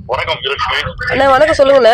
வணக்கம் விஜயலட்சுமி அண்ணா வணக்கம் சொல்லுங்கண்ணே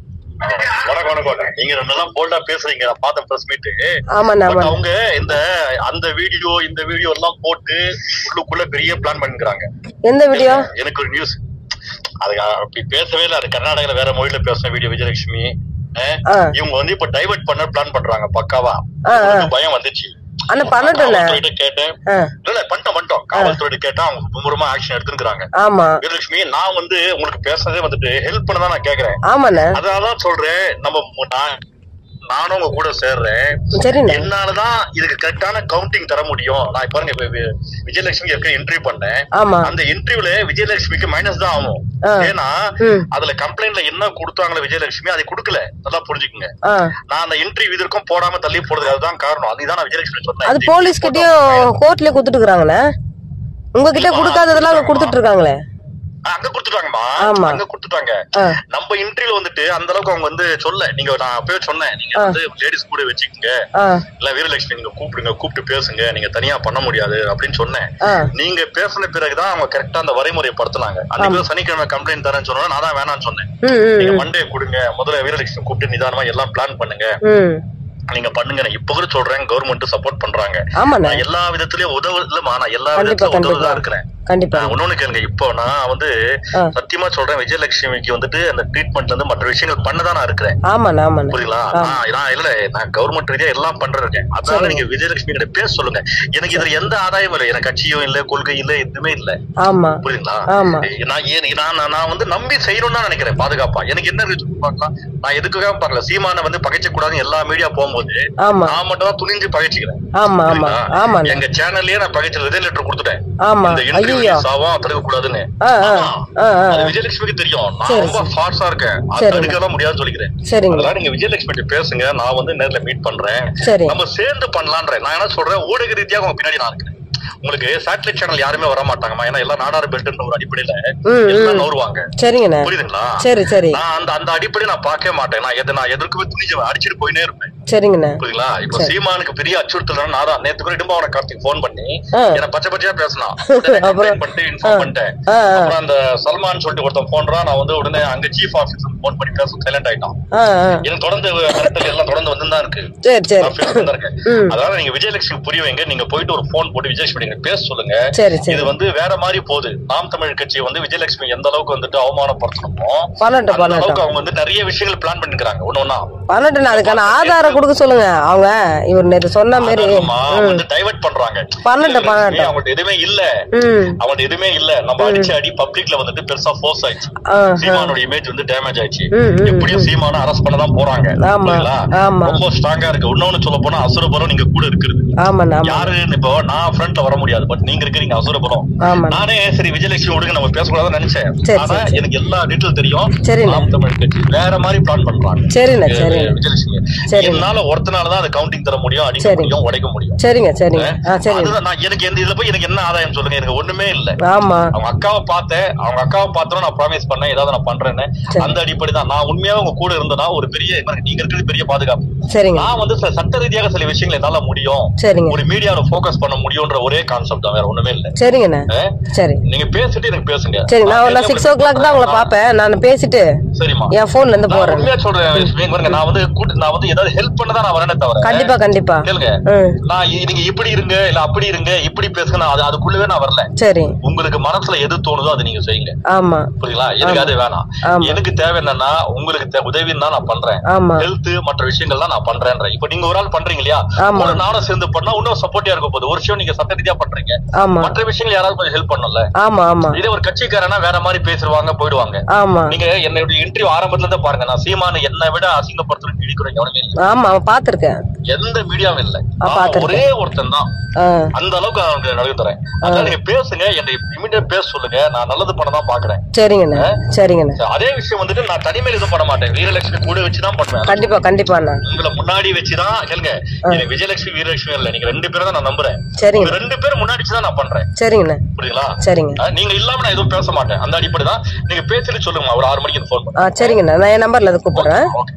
வணக்கம் வணக்கம் நீங்க நல்லா போல்டா பேசுறீங்க நான் பார்த்த பிரஸ் மீட் ஆமாண்ணா பட் ஆமாண்ணா அவங்க இந்த அந்த வீடியோ இந்த வீடியோ எல்லாம் போட்டு உள்ளுக்குள்ள பெரிய பிளான் பண்ணிக்கிறாங்க எந்த வீடியோ எனக்கு ஒரு நியூஸ் அது அப்படி பேசவே இல்லை அது கர்நாடகால வேற மொழியில பேசுன வீடியோ விஜயலட்சுமி அஹ், ஆ இவங்க வந்து இப்ப டைவர்ட் பண்ண பிளான் பண்றாங்க பக்காவா ஆ, ஆ. எனக்கு பயம் வந்துச்சு அண்ணா பண்ணட்டும்ண்ணே காவல்துறையிட்ட கேட்டேன் ஆ இல்ல இல்ல பண்ணிட்டோம் பண்ணிட்டோம் காவல்துறையிட்ட கேட்டா அவங்க மும்முரமா ஆக்ஷன் எடுத்துக்கிறாங்க ஆமா விஜயலட்சுமி நான் வந்து உங்களுக்கு பேசுறதே வந்துட்டு ஹெல்ப் பண்ண தான் நான் கேக்குறேன் ஆமாண்ணே அதனாலதான் சொல்றேன் நம்ம மு- நான் நானும் உங்க கூட சேர்றேன் சரிண்ணே என்னாலதான் இதுக்கு கரெக்டான கவுண்டிங் தர முடியும் நான் இப்ப பாருங்க இப்ப வி- விஜயலட்சுமி இருக்க இன்டர்வியூ பண்ணேன் ஆமா அந்த இன்டர்வியூல விஜயலட்சுமிக்கு மைனஸ் தான் ஆகும் ஆ. ஏன்னா ம் அதுல கம்ப்ளைண்ட்ல என்ன கொடுத்தாங்களோ விஜயலட்சுமி அதை கொடுக்கல நல்லா புரிஞ்சுக்குங்க ஆ நான் அந்த இன்டர்வியூ இதற்கும் போடாம தள்ளி போடுறது அதுதான் காரணம் அதுதான் நான் விஜயலட்சுமி சொன்னேன் அது போலீஸ் கிட்டயும் கோர்ட்லயே கொடுத்துட்டு இருக்காங்கண்ணே உங்ககிட்ட கொடுக்காததெல்லாம் அங்க கொடுத்துட்டு இருக்காங்களே ஆ, அங்க கொடுத்துட்டாங்கம்மா ஆமா. அங்க கொடுத்துட்டாங்க ஆ நம்ம இன்டர்வியூல வந்துட்டு அந்த அளவுக்கு அவங்க வந்து சொல்ல நீங்க நான் அப்பவே சொன்னேன் நீங்க வந்து லேடிஸ் கூட வச்சுக்கோங்க ஆ இல்ல வீரலட்சுமி நீங்க கூப்பிடுங்க கூப்பிட்டு பேசுங்க நீங்க தனியா பண்ண முடியாது அப்படின்னு சொன்னேன் ஆ நீங்க பேசின பிறகுதான் அவங்க கரெக்டா அந்த வரைமுறையை படுத்துனாங்க அன்னைக்கு சனிக்கிழமை கம்ப்ளைண்ட் தரேன்னு சொன்னா நான் தான் வேணாம்னு சொன்னேன் ம் ம் நீங்க மண்டே கொடுங்க முதல்ல வீரலட்சுமி கூப்பிட்டு நிதானமா எல்லாம் பிளான் பண்ணுங்க ம் நீங்க பண்ணுங்க நான் இப்ப கூட சொல்றேன் கவர்மெண்ட் சப்போர்ட் பண்றாங்க ஆமாண்ணே நான் எல்லா விதத்திலயும் உதவு இல்லம்மா நான் எல்லா கண்டிப்பா, விதத்திலும் கண்டிப்பா. உதவுதான் இருக்கிறேன் கண்டிப்பா நான் இன்னொன்னு கேளுங்க இப்போ நான் வந்து ஆ. சத்தியமா சொல்றேன் விஜயலட்சுமிக்கு வந்துட்டு அந்த ட்ரீட்மெண்ட்ல இருந்து மற்ற விஷயங்கள் பண்ணதான் நான் இருக்கிறேன் ஆமாண்ணே ஆமாண்ணே புரியுங்களா நான் நான் இல்ல நான் கவர்மெண்ட் ரீதியா எல்லாம் பண்றேன் அதனால சரி. நீங்க விஜயலட்சுமி கிட்ட பேச சொல்லுங்க எனக்கு இதுல எந்த ஆதாயமும் இல்லை எனக்கு கட்சியும் இல்ல கொள்கை இல்ல எதுவுமே இல்ல ஆமா புரியுதுங்களா ஆமா. நான் ஏன் நான் நான் நான் வந்து நம்பி செய்யணும்னு தான் நினைக்கிறேன் பாதுகாப்பா எனக்கு என்ன இருக்கு பார்க்கலாம் நான் எதுக்காக பார்க்கல சீமான வந்து பகைச்ச கூடாதுன்னு எல்லா மீடியா போகும்போது ஆமா நான் மட்டும் தான் துணிஞ்சு பகைச்சிக்கிறேன் ஆமா ஆமா புரியுதா? ஆமாண்ணே எங்க சேனல்லயே நான் பகைச்ச ரிதன் லெட்டர் கொடுத்துட்டேன் ஆமா இந்த இன்டர்வியூ ஐயோ சாவம் தடுக்க கூடாதுன்னு ஆ ஆ ஆமா. ஆ ஆ அது விஜயலட்சுமிக்கு தெரியும் நான் சரி, ரொம்ப ஃபாஸ்டா இருக்கேன் அது சரிங்க. தடுக்கலாம் முடியாதுன்னு சொல்லிக்கிறேன் சரிங்க அதெல்லாம் நீங்க விஜயலட்சுமி கிட்ட பேசுங்க நான் வந்து நேர்ல மீட் பண்றேன் சரி நம்ம சேர்ந்து பண்ணலான்றேன் நான் என்ன சொல்றேன் ஊடக ரீதியாக உங்க பின்னாடி நான் இருக்கிறேன் உங்களுக்கு சேட்டலைட் சேனல் யாருமே வர மாட்டாங்கம்மா ஏன்னா எல்லாம் நாடார் பெல்ட்ன்ற ஒரு அடிப்படையில ம் எல்லாம் ம் நோருவாங்க சரிங்கண்ணே புரியுதுங்களா சரி சரி நான் அந்த அந்த அடிப்படையை நான் பார்க்கவே மாட்டேன் நான் எது நான் எதற்குமே துணிஞ்சு அடிச்சுட்டு போயினே இருப்பேன் சரிங்கண்ணே புரியுங்களா இப்போ சரி. சீமானுக்கு பெரிய அச்சுறுத்தல் நான் தான் நேத்து கூட இடும்பாவன கார்த்திக் போன் பண்ணி ஆ. என்ன பச்சை பச்சையா பேசினான் அப்புறம்? அப்புறம் பண்ணிட்டு இன்ஃபார்ம் பண்ணிட்டேன் ஆ ஆ அப்புறம் அந்த சல்மான் சொல்லிட்டு ஒருத்தன் போன்றான் நான் வந்து உடனே அங்க சீஃப் ஆபீசர் போன் பண்ணி பேச சைலண்ட் ஆயிட்டான் ஆ ஆ எனக்கு தொடர்ந்து மிரட்டல் எல்லாம் தொடர்ந்து வந்து தான் இருக்கு சரி சரி நான் பேசிட்டு தான் இருக்கேன் ம் அதனால நீங்க விஜயலட்சுமி புரிய வைங்க நீங்க போயிட்டு ஒரு போன் போட்டு விஜயலட்சுமி நீங்க பேச சொல்லுங்க சரி சரி இது வந்து வேற மாதிரி போகுது நாம் தமிழ் கட்சி வந்து விஜயலட்சுமி எந்த அளவுக்கு வந்துட்டு அவமானப்படுத்தணுமோ பண்ணட்டும் அந்த அளவுக்கு பண்ணட்டும் அவங்க வந்து நிறைய விஷயங்கள் பிளான் பண்ணிருக்காங்க ஒண்ணு ஒண்ணா பண்ணட்டும் அதுக்கான ஆதாரம் கொடுக்க சொல்லுங்க அவங்க இவர் நேற்று சொன்ன மாதிரி ஆதாரமா ம் வந்து டைவர்ட் பண்றாங்க பண்ணட்டும் பண்ணட்டும் அவங்கள்ட்ட எதுவுமே இல்ல ம் அவங்கள்ட்ட எதுவுமே இல்ல நம்ம அடிச்ச அடி பப்ளிக்ல வந்துட்டு பெருசா ஃபோர்ஸ் ஆயிடுச்சு ஆ சீமானோட இமேஜ் வந்து டேமேஜ் ஆயிடுச்சு ம், ம், எப்படியும் சீமான அரெஸ்ட் பண்ண தான் போறாங்க ஆமா, புரியுங்களா? ஆமா. ரொம்ப ஸ்ட்ராங்கா இருக்கு இன்னொன்னு சொல்ல போனா அசுரபலம் நீங்க கூட இருக்குது ஆமாண்ணா ஆமா யாருன்னு இப்போ நான் ஃப்ரண்ட்ல வர முடியாது பட் நீங்க இருக்கிறீங்க அசுரபலம் ஆமாண்ணா நானே சரி விஜயலட்சுமி விடுங்க நம்ம பேசக்கூடாதுன்னு நினைச்சேன் சரி, ஆனா சரி, சரி. எனக்கு எல்லா டீட்டெயில் தெரியும் சரிண்ணே. நாம் தமிழ் கட்சி வேற மாதிரி பிளான் பண்றாங்க சரிண்ணே இது சரிண்ணே விஜயலட்சுமி சரிங்க. என்னால ஒருத்தனால தான் அது கவுண்டிங் தர முடியும் அடிக்க சரிங்க. முடியும் உடைக்க முடியும் சரிங்க சரிங்க ஆ சரிங்க அதுதான் நான் எனக்கு எந்த இதுல போய் எனக்கு என்ன ஆதாயம் சொல்லுங்க எனக்கு ஒண்ணுமே இல்ல ஆமா அவங்க அக்காவை பார்த்தேன் அவங்க அக்காவை பார்த்தோம் நான் ப்ராமிஸ் பண்ணேன் ஏதாவது நான் பண்றேன்னு சரி. அந்த அடிப்படை தான் நான் உண்மையாவே உங்க கூட இருந்தேன்னா ஒரு பெரிய நீங்க இருக்கிறது பெரிய பாதுகாப்பு சரிங்க நான் வந்து சில சட்ட ரீதியாக சில விஷயங்கள் என்னால முடியும் சரிங்க ஒரு மீடியால ஃபோக்கஸ் பண்ண முடியும்ன்ற ஒரே கான்செப்ட் தான் வேற ஒண்ணுமே இல்ல சரிங்கண்ணே அஹ், சரி நீங்க பேசிட்டு எனக்கு பேசுங்க சரி நான் நான் சிக்ஸ் ஓ கிளாக் தான் உங்களை பார்ப்பேன் நான் பேசிட்டு சரிம்மா என் போன்ல இருந்து நான் போறேன் உண்மையா சொல்றேன் லட்சுமி, பாருங்க, நான் வந்து கூட்டு- நான் வந்து ஏதாவது ஹெல்ப் பண்ண தான் நான் வரேனே தவிர கண்டிப்பா கண்டிப்பா கேளுங்க ம் நான் இ- நீங்க இப்படி இருங்க இல்ல அப்படி இருங்க இப்படி பேசுங்க நான் அது அதுக்குள்ளவே நான் வரல சரி உங்களுக்கு மனசுல எது தோணுதோ அதை நீங்க செய்யுங்க ஆமா புரியுங்களா எனக்கு அது வேணாம் ஆமா. எனக்கு தேவை என்னன்னா உங்களுக்கு தே- உதவின்னு தான் நான் பண்றேன் ஆமா ஹெல்த் மற்ற விஷயங்கள் தான் நான் பண்றேன்றேன் இப்ப நீங்க ஒரு ஆள் பண்றீங்க இல்லையா ஆமா. கூட நானும் சேர்ந்து பண்ணா இன்னும் சப்போர்ட்டியா இருக்க போகுது ஒரு விஷயம் நீங்க சட்ட ரீதியா பண்றீங்க ஆமா மற்ற விஷயங்கள் யாராவது கொஞ்சம் ஹெல்ப் பண்ணல ஆமா ஆமா இதே ஒரு கட்சிக்காரனா வேற மாதிரி பேசுவாங்க போயிடுவாங்க ஆமா நீங்க என்னுடைய இன்டர்வியூ ஆரம்பத்துல இருந்து பாருங்க நான் சீமான என்னை விட அசிங்கப்படுத்துறது கிழிக்கிறேன் எவனுமே இல்ல ஆமா பாத்திருக்கேன் எந்த மீடியாவும் இல்ல ஆ, நான் பார்த்திருக்கேன். ஒரே ஒருத்தன் தான் ஆ அந்த அளவுக்கு அவங்க நடந்து தரேன் அதனால நீங்க பேசுங்க என்னை இமீடியட் பேச சொல்லுங்க நான் நல்லது பண்ண தான் பாக்குறேன் சரிங்கண்ணே சரிங்கண்ணே சரி, அதே விஷயம் வந்துட்டு நான் தனிமையில் எதுவும் பண்ண மாட்டேன் வீரலட்சுமி கூட வச்சு தான் பண்ணுவேன் கண்டிப்பா கண்டிப்பாண்ணா உங்களை முன்னாடி வச்சுதான் கேளுங்க எனக்கு விஜயலட்சுமி வீரலட்சுமி இல்ல நீங்க ரெண்டு பேரும் தான் நான் நம்புறேன் சரிங்க உங்க ரெண்டு பேரும் முன்னாடி வச்சு தான் நான் பண்றேன் சரிங்கண்ணே புரியுங்களா சரிங்க அஹ், நீங்க இல்லாம நான் எதுவும் பேச மாட்டேன் அந்த அடிப்படை தான் நீங்க பேசிட்டு சொல்லுங்க ஒரு ஆறு மணிக்கு ஃபோன் பண்ணுங்க ஆ சரிங்கண்ணா நான் என் நம்பர்ல அதை கூப்பிடுறேன் நன்றிண்ணா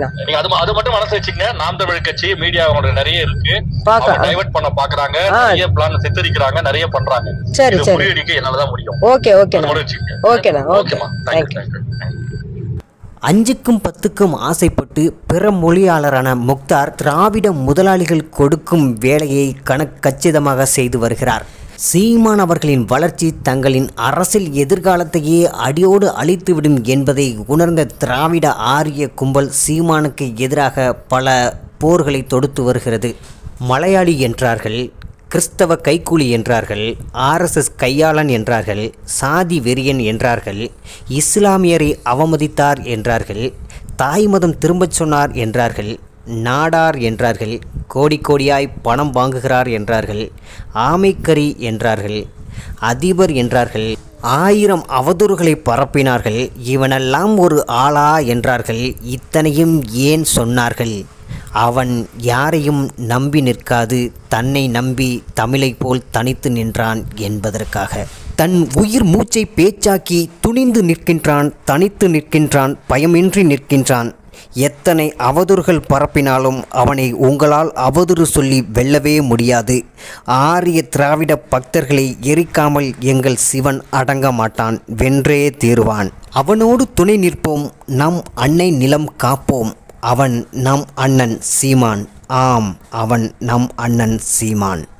நீங்க அது ம- அது மட்டும் மனசு வச்சுங்க நாம் தமிழ் கட்சி மீடியா அவங்களுக்கு நிறைய இருக்கு பார்க்க- டைவர்ட் பண்ண பாக்குறாங்க ஆ. நிறைய பிளான் சித்தரிக்கிறாங்க நிறைய பண்றாங்க சரி, இது சரி. முறியடிக்க என்னாலதான் முடியும் ஓகே ஓகேண்ணா அது மட்டும் வச்சுக்கங்க. ஓகேண்ணா ஓகே ஓகேமா தேங்க்யூ தேங்க்யூ தேங்க்யூ அஞ்சுக்கும் பத்துக்கும் ஆசைப்பட்டு பிற மொழியாளரான முக்தார் திராவிட முதலாளிகள் கொடுக்கும் வேலையை கணக்கச்சிதமாக செய்து வருகிறார் சீமான் அவர்களின் வளர்ச்சி தங்களின் அரசியல் எதிர்காலத்தையே அடியோடு அழித்துவிடும் என்பதை உணர்ந்த திராவிட ஆரிய கும்பல் சீமானுக்கு எதிராக பல போர்களை தொடுத்து வருகிறது மலையாளி என்றார்கள் கிறிஸ்தவ கைக்கூலி என்றார்கள் ஆர்எஸ்எஸ் கையாளன் என்றார்கள் சாதி வெறியன் என்றார்கள் இஸ்லாமியரை அவமதித்தார் என்றார்கள் தாய் மதம் திரும்பச் சொன்னார் என்றார்கள் நாடார் என்றார்கள் கோடி கோடியாய் பணம் வாங்குகிறார் என்றார்கள் ஆமைக்கறி என்றார்கள் அதிபர் என்றார்கள் ஆயிரம் அவதூறுகளை பரப்பினார்கள் இவனெல்லாம் ஒரு ஆளா என்றார்கள் இத்தனையும் ஏன் சொன்னார்கள் அவன் யாரையும் நம்பி நிற்காது தன்னை நம்பி தமிழைப் போல் தனித்து நின்றான் என்பதற்காக தன் உயிர் மூச்சை பேச்சாக்கி துணிந்து நிற்கின்றான் தனித்து நிற்கின்றான் பயமின்றி நிற்கின்றான் எத்தனை அவதூறுகள் பரப்பினாலும் அவனை உங்களால் அவதூறு சொல்லி வெல்லவே முடியாது ஆரிய திராவிட பக்தர்களை எரிக்காமல் எங்கள் சிவன் அடங்க மாட்டான் வென்றே தீருவான் அவனோடு துணை நிற்போம் நம் அன்னை நிலம் காப்போம் அவன் நம் அண்ணன் சீமான் ஆம் அவன் நம் அண்ணன் சீமான்